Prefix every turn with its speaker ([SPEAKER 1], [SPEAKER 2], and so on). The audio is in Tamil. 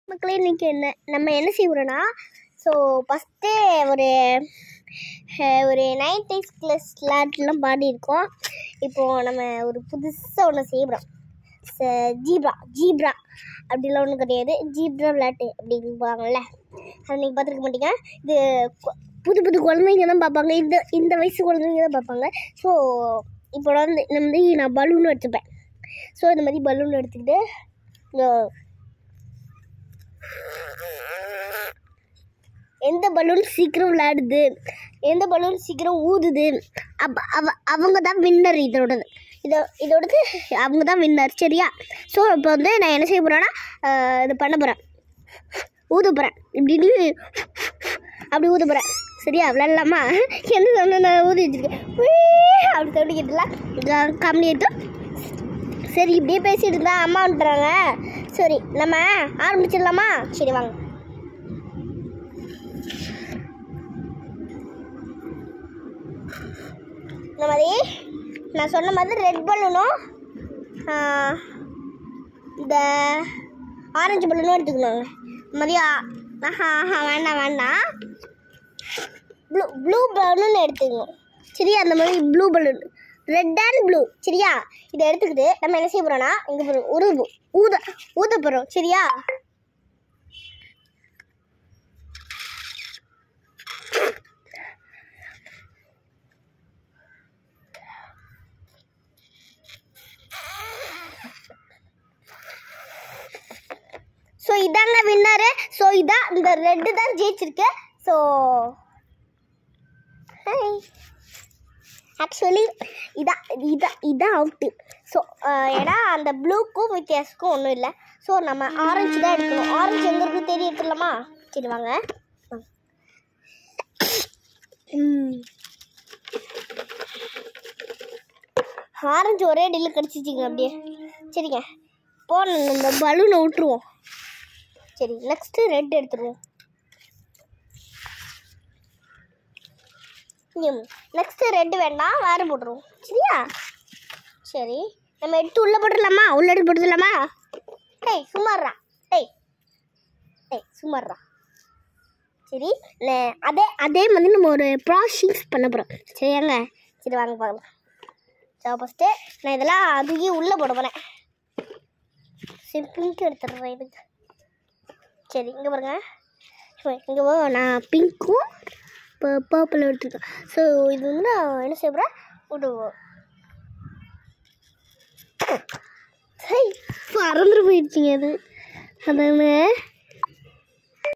[SPEAKER 1] மக்களே இன்னைக்கு என்ன நம்ம என்ன செய்வோம்னா ஸோ ஃபஸ்ட்டு ஒரு அஹ், ஒரு நைன்டிஸ் கிளாஸ் ஸ்லாட்லாம் பாடியிருக்கோம் இப்போது நம்ம ஒரு புதுசாக ஒன்று செய்கிறோம் ஜீப்ரா ஜீப்ரா அப்படிலாம் ஒன்றும் கிடையாது ஜீப்ரா விளையாட்டு அப்படிங்குவாங்கல்ல அது நீங்கள் பார்த்துருக்க மாட்டீங்க இது கொ- புது புது குழந்தைங்க தான் பார்ப்பாங்க இந்த இந்த வயசு குழந்தைங்க தான் பார்ப்பாங்க ஸோ இப்போ வந்து இந்த மாதிரி நான் பலூன் எடுத்துப்பேன் ஸோ இந்த மாதிரி பலூன் எடுத்துக்கிட்டு இந்த எந்த பலூன் சீக்கிரம் விளையாடுது எந்த பலூன் சீக்கிரம் ஊதுது அப்ப அவ அவங்க தான் வின்னர் இதோடது இதோ இதோடது அவங்க தான் வின்னர் சரியா ஸோ இப்போ வந்து நான் என்ன செய்ய போகிறேன்னா இது பண்ண போகிறேன் ஊத போகிறேன் இப்படின்னு அப்படி ஊத போகிறேன் சரியா விளாட்லாமா என்ன சொன்ன நான் ஊதி வச்சிருக்கேன் உய் அப்படி சொல்லிக்கிட்டுலாம் கம்மி எடுத்து சரி இப்படியே பேசிட்டு இருந்தா அம்மா வந்துடுறாங்க சரி நம்ம ஆரம்பிச்சிடலாமா சரி வாங்க இந்த மாதிரி நான் சொன்ன மாதிரி ரெட் பலூனும் இந்த ஆரஞ்சு பலூனும் எடுத்துக்கணுங்க இந்த மாதிரி ஆ- ஆஹா ஆஹா வேண்டாம் வேண்டாம் ப்ளூ ப்ளூ பலூன் எடுத்துக்கணும் சரியா அந்த மாதிரி blue balloon red and blue சரியா இதை எடுத்துக்கிட்டு நம்ம என்ன செய்ய போகிறோம்னா இங்கே போகிறோம் ஒரு ஊத ஊத போகிறோம் சரியா ஸோ இதாங்க வின்னரு ஸோ இதான் இந்த ரெட்டு தான் ஜெயிச்சிருக்கு ஸோ ஆக்சுவலி இதான் இதான் இதான் அவுட்டு ஸோ ஏன்னா அந்த ப்ளூக்கும் வித்தியாசக்கும் ஒன்றும் இல்லை ஸோ நம்ம ஆரஞ்சு தான் எடுக்கணும் ஆரஞ்சு எங்கே இருக்கு தெரிய எடுத்துடலாமா சரி வாங்க ஆரஞ்சு ஒரே அடியில் கடிச்சிச்சிங்க அப்படியே சரிங்க போன இந்த பலூனை விட்டுருவோம் சரி நெக்ஸ்ட்டு ரெட் எடுத்துருவோம் நெக்ஸ்ட்டு ரெட்டு வேண்டாம் வேறு போட்டுருவோம் சரியா சரி நம்ம எடுத்து உள்ளே போட்டுடலாமா உள்ள எடுத்து போட்டுடலாமா டேய் சும்மாடுறா டேய் டேய் சும்மாடுறா சரி நே- அதே அதே மாதிரி நம்ம ஒரு ப்ராசஸ் பண்ண போகிறோம் சரியாங்க சரி வாங்க பார்க்கலாம் ஸோ ஃபஸ்ட்டு நான் இதெல்லாம் அதுக்கே உள்ளே போட போகிறேன் சரி பிங்க் எடுத்துடுறேன் இதுக்கு சரி இங்கே பாருங்க இங்கே போ நான் பிங்க்கும் இப்போ பர்பிள் எடுத்துருக்கேன் ஸோ இது வந்து நான் என்ன செய்ய போகிறேன் விடுவோம் சரி பறந்துட்டு போயிடுச்சிங்க அது அதாங்க